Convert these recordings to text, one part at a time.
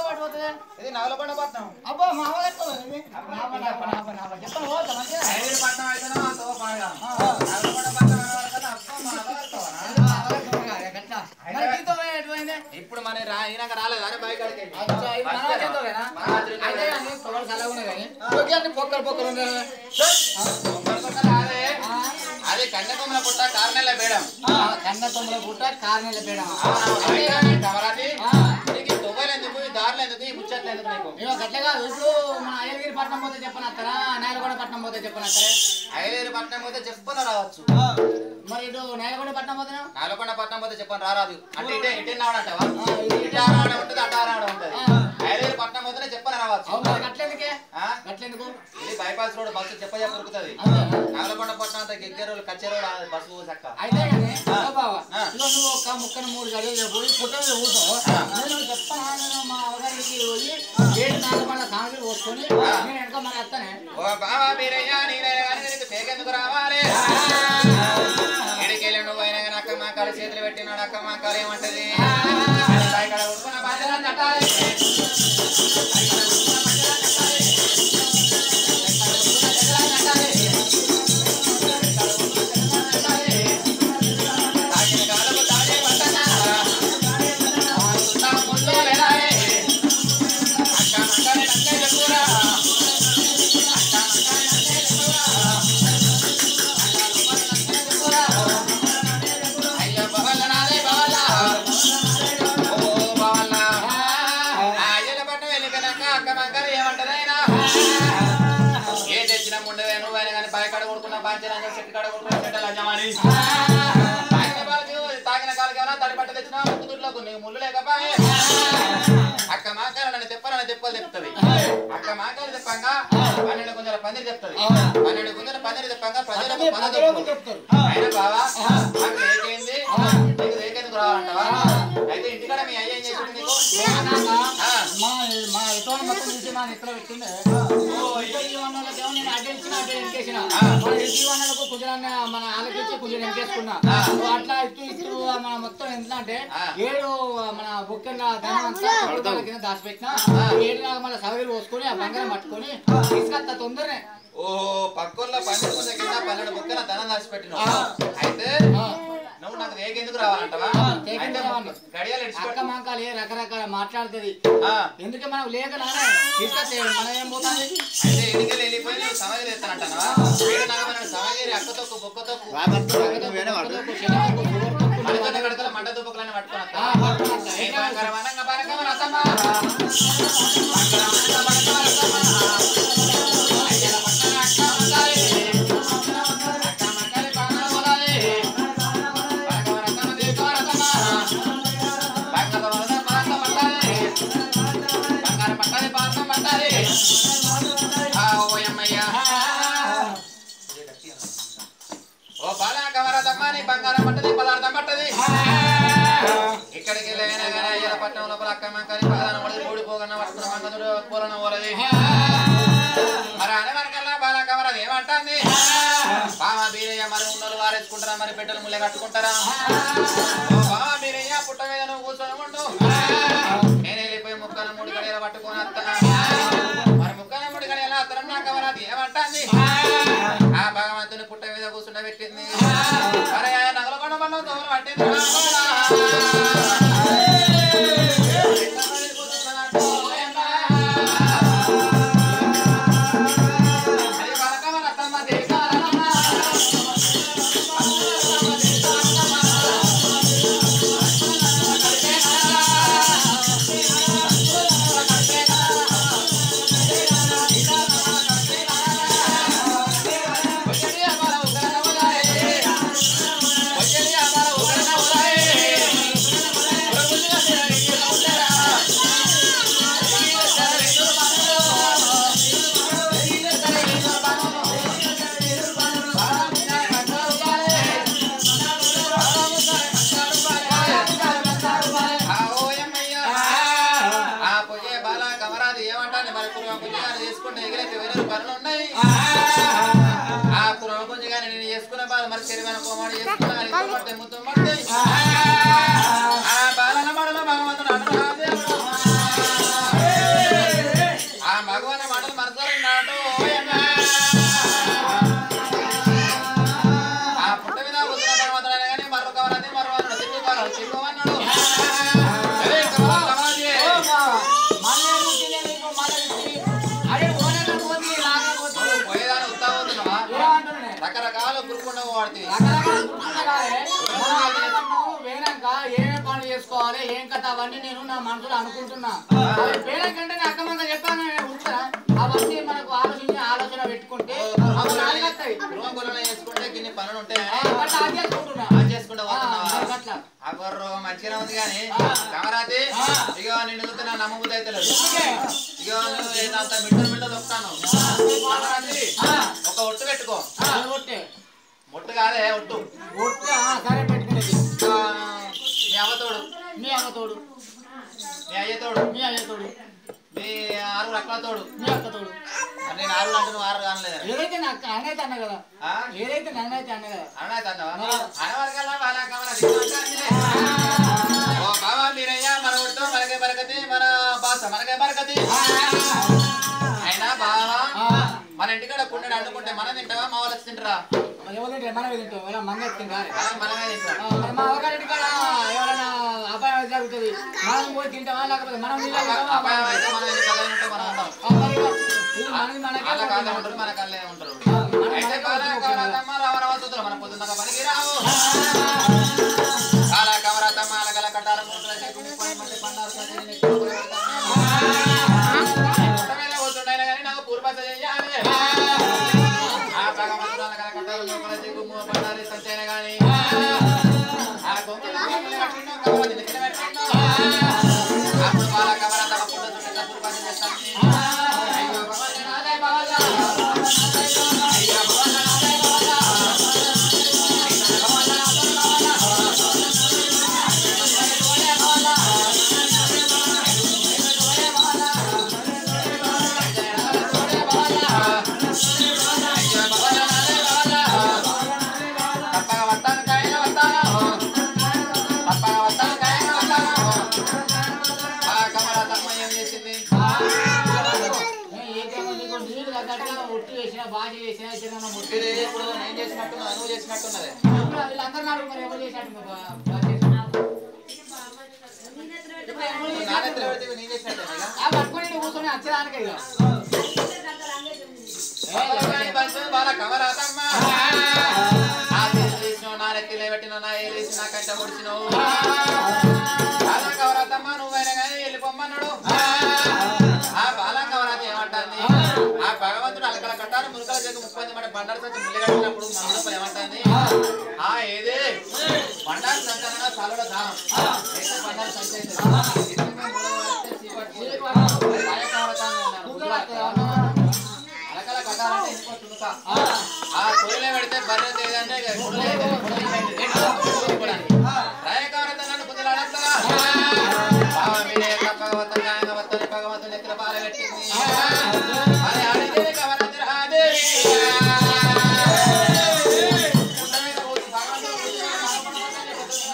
పడిపోతుంది ఇది నవలకొండ పట్నం అబ్బో మామూలు ఎక్కువ ఇది. నావ, నావ, నావ, నావ. చెప్పండి పోతా మంచిగా ఐదు పట్నం అయితేనే మా తో పాడగా ఆ, ఆ. నవలకొండ పట్నం అనవలకన్నా అబ్బా మా అలవారుతావనా? ఇది మామూలు ఎక్కువ కాదు, గట్లా. మరి నీతో పోయి ఎటుపోయింది? ఇప్పుడు మన రా ఈయనక రాలేదు అరే బైక్ అడిగి అచ్చా, ఇది మన చేతోవేనా? అయితే కానీ పొగలు చల్లగా ఉన్నాయి కానీ. పొగలు అన్ని పొక్కలు పొక్కలు ఉన్నాయి. రాదే ఆ, అది కన్యాకుమారి పుట్ట కారణాల మేడం ఆ, కన్న తొమ్మిది పుట్ట కారణాల పేడ కమరాది ఆ. నీకు ఈ తువ్వలు ఎందుకు ఈ దారులు ఎందుకు ఈ ముచ్చట్లు ఎందుకు నీకు ఇగో గట్ల కాదు ఇప్పుడు మన అయ్యగిరి పట్నం పోతే చెప్పనత్తారా నేలగొండ పట్నం పోతే చెప్పనత్తారా ఐలేరు పట్నం పోతే చెప్పున రావచ్చు మరి ఇటు నేలగొండ పట్నం పోతే నాలుగొండ పట్నం పోతే చెప్పని రారాదు అంటే ఇటే ఇటే రావడంటావా ఆ, ఇది ఇటే రావడం ఉంటుంది అటు రావడం ఉంటుంది ఆ. ఐలేరు పట్నం పోతేనే చెప్పని రావచ్చు అవును మరి గట్లెందుకే ఆ? గట్లెందుకు ఇది బైపాస్ రోడ్ బస్సు చెప్ప చెప్ప ఉరుకుతుంది అంతేనా? నాగలకొండ పట్నం అంతా గిగ్గరోలు కచ్చేరోలు బస్సు చక్క అయితే కానీ ఆ. ఓ బావ ఆ. ఇదిగో నువ్వు ఒక ముక్కను మూడు గడియలు చెప్పు ఈ పుట్ట మీద కూర్చో నేను చెప్పనా నేను మా అవగారికి పోయి ఏడు నాలుగు పండ్ల సాగులు పోసుకొని ఆ. నేను వెనక మన అత్తనే ఓ బావా మీరయ్యా నేనైనా కానీ నీకు తేకెందుకు రావాలి ఎడికెళ్ళి నువ్వు అయినా కానీ అక్క మా కాలు చేతులు పెట్టినాడు అక్క మా కాలు ఏమంటది అది పైకడ ఉరుకున్న బాధ్యత తట్టాలి. పైకడ ఉరుకున్న బాధ్యత తట్టాలి. పైకడ ఉరుకున్న బాధ్యత తట్టాలి. పైకడ ఉరుకున్న బాధ్యత తట్టాలి. తాకిన కాళ్ళకు తాడే పట్టనా. ఆ సుత్తా ముళ్ళు లేరాయే. అక్క మక్కని నన్నే చెప్పురా. అక్క మక్కని నన్నే చెప్పురా. అయ్యో బవల్ల నాదే బవల్ల. ఓ బవల్ల. ఆ అయ్యల పట్నం వెళ్ళిపోయినాక అక్క మంకలు ఏమంటదైనా ఏ తెచ్చిన ముండవే నువ్వైనా కానీ పై కడ కొడుకున్న బాంచన చెట్టు కడ కొడుకున్న చెట్ట లజమాని తాగిన కాలుకి తాగిన కాలుకి ఏమైనా తడి పట్ట తెచ్చినా ముక్కుదుట్లకు నీకు ముళ్ళు లేకపోయే అక్క మాకాలు నన్ను తెప్పనని తెప్పలు తెప్పుతుంది అక్క మాకాలు తెప్పంగా పన్నెండు గుంజల పందిరి చెప్తుంది పన్నెండు గుంజల పందిరి తెప్పంగా ప్రజలకు పద ప్రజలకు చెప్తుంది చెప్తారు అయినా బావా నాకు ఏకేంది నీకు ఏకెందుకు రావాలంటావా అయితే ఇంటికాడ మీ అయ్య ఏం చేసిండు నీకు ఆ. మా మా ఎటువంటి మొత్తం చూసి మా నెత్తలో పెట్టిండే ఇద్దరు ఈ వన్నోళ్ళకేమో నేను అడ్డు ఇచ్చిన అడ్డు వెనకేసిన మన ఎదుటి వన్నోళ్ళకు కుజరాన్ని మన ఆలకించి కుజరం వెనకేసుకున్నా సో అట్లా ఇటు ఇటు మన మొత్తం ఎంత అంటే ఆ. ఏడు మన బుక్కన్న ధనం అంతా కొడుకుల కింద దాచిపెట్టిన ఏడు నాకు మన సవగిరి పోసుకొని ఆ బంగారం పట్టుకొని తీసుకొస్తా తొందరనే ఓ పక్కల్లో పన్నెండు ముందు కింద పన్నెండు ముక్కల ధనం దాచిపెట్టినావు ఆ. అయితే ఆ. నువ్వు నాకు ఏకెందుకు రావాలంటావా ఆ, తేకెందుకు అయితే రావాలి? గడియాలు అక్క ఇడిచిపెట్టు మాంకాలు ఏ రకరకాల మాట్లాడుతుంది ఆ. ఎందుకే మనం లేక నానే తీసుకొస్తే మనం ఏం పోతుంది అయితే ఎన్నికలు వెళ్ళిపోయి నువ్వు సమాధి ఎత్తానంటావా ఏడు నాగమని సమాధి అక్కతో బొక్కతో మడితోటి కడతల మంట దుబ్బకులని పట్టుకొని వస్తా. ఆ, పట్టుకొని వస్తా. ఏ బంగారం అనంగ బంగారం రతమా. బంగారం అనంగ బంగారం రతమా. అయ్యల పక్కన అక్క మంగాలి. అక్క మంగాలి బంగారం మొలాలి. బంగారం రతమ దీపం రతమా. బంగారం వరద పాత పట్టాలి. బంగారం పట్టాలి పాత పట్టాలి. ఆ ఓయమ్మయ్య. ఓ బాలా కమరదమ్మ నీ బంగారం పట్టది పదార్థం పట్టది ఇక్కడికి వెళ్ళైనా కానీ అయ్యల పట్టణం లోపల అక్క మంకని పదాన పడి ఓడిపోగన్న పట్టుకున్న మంగదుడు పూలన ఓలది మరి అనవరకల్లా బాలా కమరది ఏమంటుంది బామ బీరయ్య మరి ఉన్నోళ్ళు వారేసుకుంటారా మరి బిడ్డలు ముళ్ళే కట్టుకుంటారా ఓ బామ బీరయ్య పుట్ట మీద నువ్వు కూర్చొని ఉండు నేను వెళ్ళిపోయి ముక్కన మూడు గడియలు పట్టుకొని వస్తాను మరి ముక్కన మూడు గడియల అత్తరం నా కమరది ఏమంటుంది ఆ భగవంతుని పుట్ట మీద కూర్చుండ పెట్టింది అరే ఆ నగలకొండ మండలం తోలు పట్టింది ఆ పొయ్యే బాల కమరాది ఏమంటాను మరి కురువ పుంజి గారు చేసుకుంటే ఎగిరైతే వేరే పనులు ఉన్నాయి ఆ కురువ పుంజి గారిని నేను చేసుకున్న బాల మరి చెరువైన పోమాడు చేసుకున్నా పడితే ముద్దు పడితే ఆ బాలల మడలో భగవంతుడు అనురాధేవుడు పడుతుంది రకరకాల గుర్తున్నా కాదే, మనం అడగమన్నావు, వేనాక ఏమేం పనులు చేసుకోవాలి ఏం కథ అవన్నీ నేను నా మనసులో అనుకుంటున్నా అవి పేరంకంటే నేను అక్కమంగా చెప్పాను ఉంచుతా అవన్నీ మనకు ఆలోచించి ఆలోచన పెట్టుకుంటే అవి నాలుగొస్తాయి. గృహంగులను చేసుకుంటే గిన్ని పనులు ఉంటాయి ఆ, బట్ అది చేసుకుంటున్నా. అది చేసుకుంటూ ఆ, మరి పోతున్నావా అట్లా. అబ్బర్రో మంచిగా ఉంది కానీ ఆ. కమరాతి ఆ. ఇక నిన్ను చూస్తే నా నమ్మబుద్ధి అయితే లేదు అందుకే, ఇక నువ్వు ఏదంత మిట్టలు మిట్టలు దొక్కుతాను కమరాతి ఆ, ఒక ఒట్టు పెట్టుకో ఆ, ఒట్టే. ఒట్టు కాదే ఒట్టు ఒట్టే, ఆ, సరే పెట్టుకునేది ఇక మీ అవ్వతోడు మీ అమ్మ తోడు మీ అయ్యతోడు మీ అయ్య తోడు మీ ఆరు రకాల తోడు మీ అక్క తోడు నేను ఆరు అంటే నువ్వు ఆరు కానలేదు ఏదైతే నాకు అన్నైతే అన్న కదా ఆ? ఏదైతే నన్నైతే అన్న కదా అన్నయ్య తన్నవా ఆ. అనవరకల్లా వాళ్ళ కమరా ఓ బాబా మీరయ్యా మన ఒట్టు మనకే బరకతి మన బాస మనకే బరకతి అయినా బావా ఆ, మన ఇంటికాడ కుండడు అడ్డుకుంటే మనం తింటావా మా వాళ్ళు వచ్చి తింటారా మరి ఎవరు తింటారు మనమే తింటాం ఎవరైనా మంది ఎత్తుంది కానీ మనం మనమే తింటాం ఆ, మరి మా ఒకరింటి కాడ ఎవరైనా అపాయం జరుగుతుంది మనం పోయి తింటామా లేకపోతే మనం తింటామా? అపాయం అయితే మనం ఎందుకు అలా ఉంటే మనం ఉంటాం ఆ, మరి ఇక ఇది మనది మనకే వాళ్ళ కాళ్ళే ఉంటుంది. ఉంటారు మన కాళ్ళే ఉంటారు ఆ, మనది అయితే మనకే బాలా ఉంటుంది. కమరాతమ్మ రామరావతులు మన పొద్దున్న పనికి రావు కాలా కమరాతమ్మ అలగల కట్టాల మూటల చెక్కు ముప్పై మంది పండారు సజ్జని నెత్తిన పొగ పెడతాను. పుట్టమేల పోతుండైనా కానీ నాకు పూర్వత చెయ్యాలి. ఆ భగవంతుడు అలగల కట్టాల మూటల చెక్కు ముప్పై పండారు సజ్జైన గాని ఆ కొంచెం కొంచెం పట్టిండు, కమరాతి నెత్తిన పెట్టిండు. అప్పుడు బాల కమరాతమ్మ పుట్ట చుట్టూ పూర్వత చేస్తాను అయ్యో భగవంతుడు నాదే బావలా. అయ్యో భగవంతుడు నాదే బావలా. తప్పగా వస్తాను కాయన వస్తాను తప్పగా వస్తాను కాయన వస్తాను ఆ కమల తమ్మ ఏం చేసింది ఏ, ఏంటేమో నీకు నీళ్ళు తగ్గట్టుగా ఒట్టి వేసినా బాగా వేసినా చిన్న ముట్టి ఇది ఇప్పుడు నేను చేసినట్టున్నా నువ్వు చేసినట్టున్నది వీళ్ళందరూ నాకు మరి ఎవరు చేసినట్టు మరి బా- బాగా చేసినట్టు. ఇప్పుడు ఎవరు నా చేసినట్టు? నెత్తిన పెడితే నేను చేసినట్టే ఇక. ఆ పట్టుకొని ఈడ కూర్చొని వచ్చేదానికే ఇక. ఏ, బాలగాని బంధు బాల కమరాతమ్మ. ఆ చేతులు తీసినావు, నా నెత్తిలో పెట్టినావు, నా ఏలు తీసి నా కంట పొడిచినావు. బాల కమరాతమ్మ, నువ్వైనా కానీ వెళ్ళిపోమ్మన్నాడు. ఆ బాల కమరాత ఏమంటాంది? ఆ భగవంతుడు అలకల కట్టారు మురుకల చేతి ముప్పై మంది బండారు సంచి ముల్లి కట్టినప్పుడు మన లోపల ఏమంటాంది ఆ ఏది బండారు సంచాలన సాలుడ దానం అయితే బండారు సంచి అయితే. ఇది మేము మూడవ వస్తే చీకటి పోతుంది. బాల కమరాతాన్ని అన్నారు. గుజరాత్ గుజరాత్ ఏమన్నా? అలకల కట్టాలంటే ఇంకో తునుక. ఆ పొడిలో పెడితే బర్రె తేదంటే ఇక పొడిలో అయితే పొడిలో పెడితే చూసుకోవడానికి. రాయకావరత నన్ను కుదిలాడంతగా. బావ మీరే భగవంతుని గాయంగా వత్తని భగవంతుని ఎత్తుల పాల పెట్టింది. మరి ఆడిదేవి కవరతి రాదేవి. గుట్ట మీద కూర్చుని భగవంతుడు కూర్చుని మనపడమని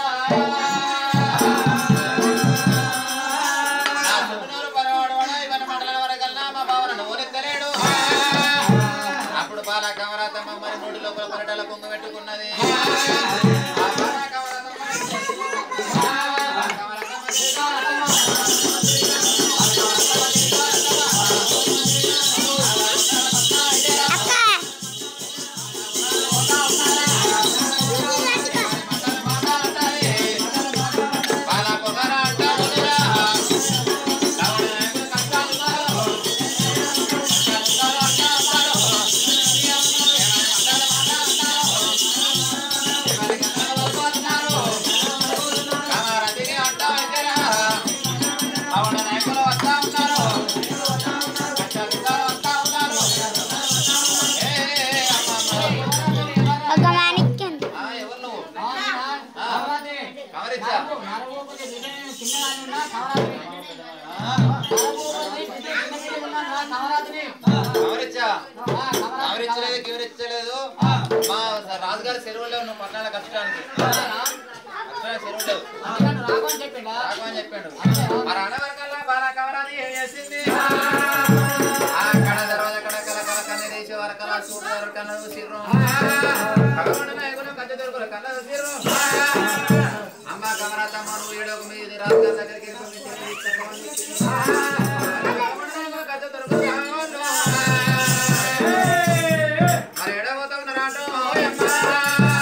నా సుమనూరు పరవాడవాడ ఇవన్న మండలం వరకల్లా మా బావన నోరెత్తలేడు. అప్పుడు బాల కమరాతమ్మ మరి నోటి లోపల పరటల పొంగు పెట్టుకున్నది ఆ బాల కమరాతమ్మ ఆ కమరాతమ్మ మాట్లాడాలి. బాల పొగర అంటాడురా. కవడ కష్టాలు కమరతిని అంటా వచ్చారా అవడ నాయకులు వస్తా ఉన్నారు కష్టాలు వస్తా ఉన్నారు ఏ అమ్మమ్మ ఒక మాణిక్యం ఆ, ఎవరు నువ్వు ఆ, నా- కమరాతి. కమరిచ్చా నాకు నరగోపతి నేను చిన్నదాన్ని ఉన్నా, కమరాతిని. నరగోపతి చిన్న పిల్లలు ఉన్నా, నా కమరాతిని. కమరిచ్చా ఆ, కమరాతి, కమరిచ్చలేదు కివరిచ్చలేదు మా రాజుగారి చెరువులో నువ్వు పట్టణాల కష్టానికి కమరాతి. కష్టాల చెరువు లేవు అందుకని రాఘవ అని చెప్పిండా? రాఘవని చెప్పాడు మరి అనవరకల్లా బాల కమరాది ఏం చేసింది ఆ కడ దర్వాజ కడ కల కల కన్న తీసి వరకల చూడు వరకల సిర్రు భగవాను నాయకులు కత్తి దొరుకులు కన్న సిర్రు అమ్మ కమరాతమ్మ నువ్వు ఏడోకు మీది రాజుగారి దగ్గరికి వెళ్ళి మీ చెల్లి తీసుకొని భగవాను నాయకులు కత్తి దొరుకులు కావాలి. మరి ఎడబోతా ఉన్నారా అంటూ ఓయమ్మ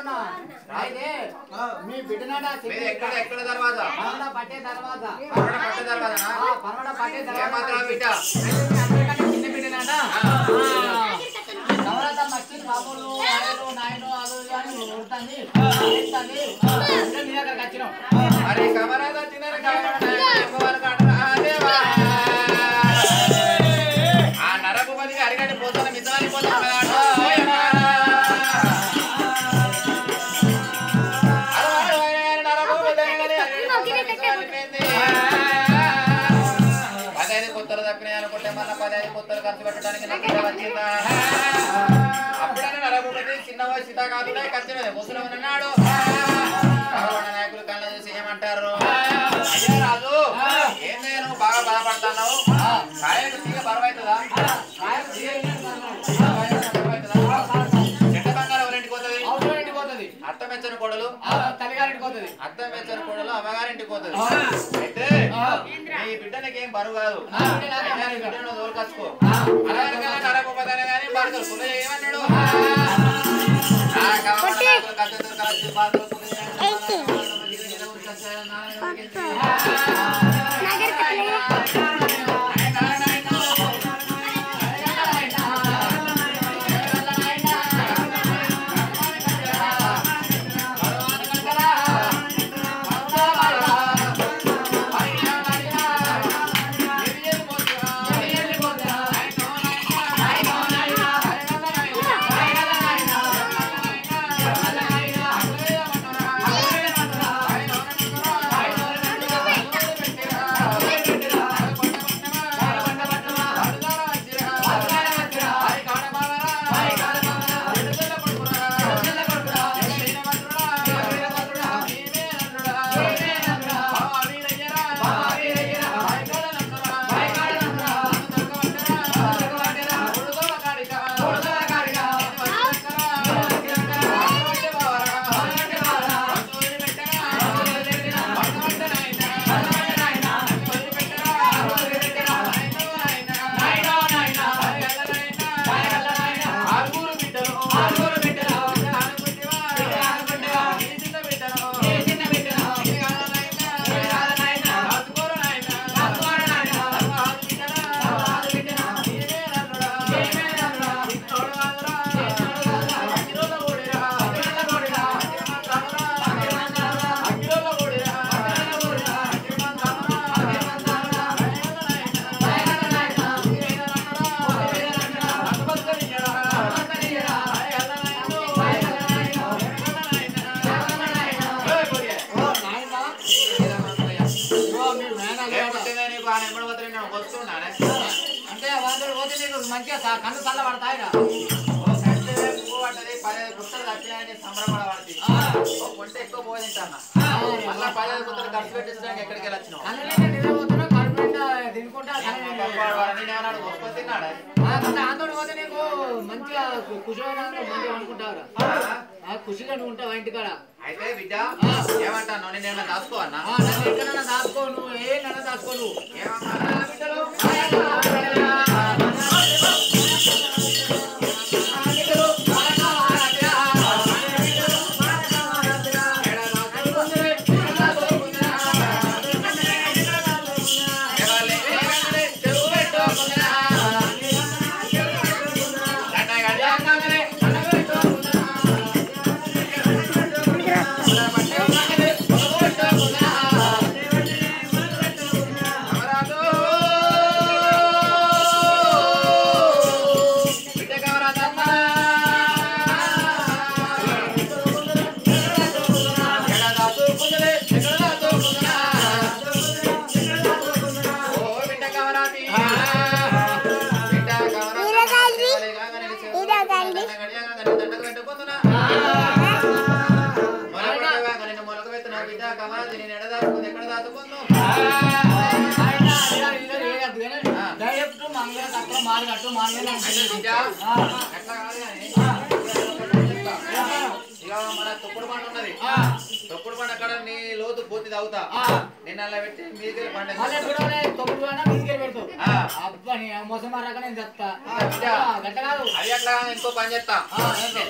అంటున్నా అయితే మీ బిడ్డనాట మీది ఎక్కడ ఎక్కడ దర్వాజా పరమడ పట్టే తర్వాత పరమడ పట్టే దర్వాజానా ఆ, పరమడ పట్టే ఏమాత్రం తర్వాత బిడ్డ అయితే మీ అందరికంటే చిన్న బిడ్డనాట నవరాత్రి వచ్చి బాబులు ఆయలు నాయను అది ఇది అని కొడుతుంది చేస్తుంది అందుకే మీ దగ్గరకు వచ్చినాం మరి కమరాజ తినరు ఆ నరభూపతికి అరిగంటి పోతాను మిత్రాన్ని పోతాను పదహైదు కొత్తలు తప్పినాయి అనుకుంటే మళ్ళీ పదహైదు కొత్తలు ఖర్చు పెట్టడానికి నాకు ఇలా వచ్చిందా అప్పుడైనా నరభూపతి చిన్న వయసు సీతాకాతుడే ఖర్చు ముసలం అన్నాడు రావణ నాయకులు కళ్ళ చూసి ఏమంటారు అయ్యా రాజు ఏం నేను బాగా బాధపడుతున్నావు కాయకు తీగ బరువైతుందా ఆయన తీయలేదు అన్నాడు. చెడ్డ బంగారం ఎవరింటికి పోతుంది అవసరం ఇంటికి పోతుంది అత్త మెచ్చని కొడలు ఆ తల్లిగారింటికి పోతుంది అత్త మెచ్చని కొడలు అమ్మగారింటికి పోతుంది ఆ. అయితే ఆ. నీ బిడ్డలకి ఏం బరువు కాదు నా బిడ్డ నాకు అయినా నీ బరువు కాదు. బిడ్డను తోలుకొచ్చుకో ఆ. అలాగే కదా నరగొప్పదనే కానీ బరువు కుల ఏమన్నాడు ఆ కవమల నాయకులు కత్తితో కలిసి బాధలు కుల చేయడం, మంచిగా ఊరికి వచ్చారు, నాయన ఊరికి అంటే వాళ్ళు పోతే నీకు మంచిగా స- కన్ను చల్ల పడతాయిరా ఎక్కువ పోయింటన్నా మళ్ళా పదహైదు కుక్కలు ఖర్చు పెట్టించడానికి ఎక్కడికి వెళ్ళొచ్చినావు అందులోనే నిద్రపోతున్నా కడుపు నిండా తినుకుంటా తిన్నాడా ఆందోళన పోతే నీకు మంచిగా కుషిగా మంచిగా అనుకుంటావురా ఆ, ఖుషిగా నువ్వు ఉంటావు ఇంటికాడ అయితే బిడ్డ ఏమంటాను నేను ఏమన్నా దాచుకోవన్నా ఆ, నన్ను ఎక్కడైనా దాచుకో నువ్వు ఏ నన్ను దాచుకో నువ్వు ఏమన్నా బిడ్డలు డైరెక్ట్ మంగళ కట్టు మాలు కట్టు మాలు ఇక మన తొక్కుడు పండు ఉన్నది తొక్కుడు పండు అక్కడ నీ లోతు పోతి తాగుతా నిన్న అలా పెట్టి మీదికి పండు మళ్ళీ చూడలే తొమ్మిది కూడా తీసుకెళ్ళి పెడతావు ఆ. అబ్బా నీ మోసం మారాక నేను చెప్తా బిడ్డ. గట్ట కాదు అది అట్లా ఇంకో పని చేస్తా ఆ, ఏంటో?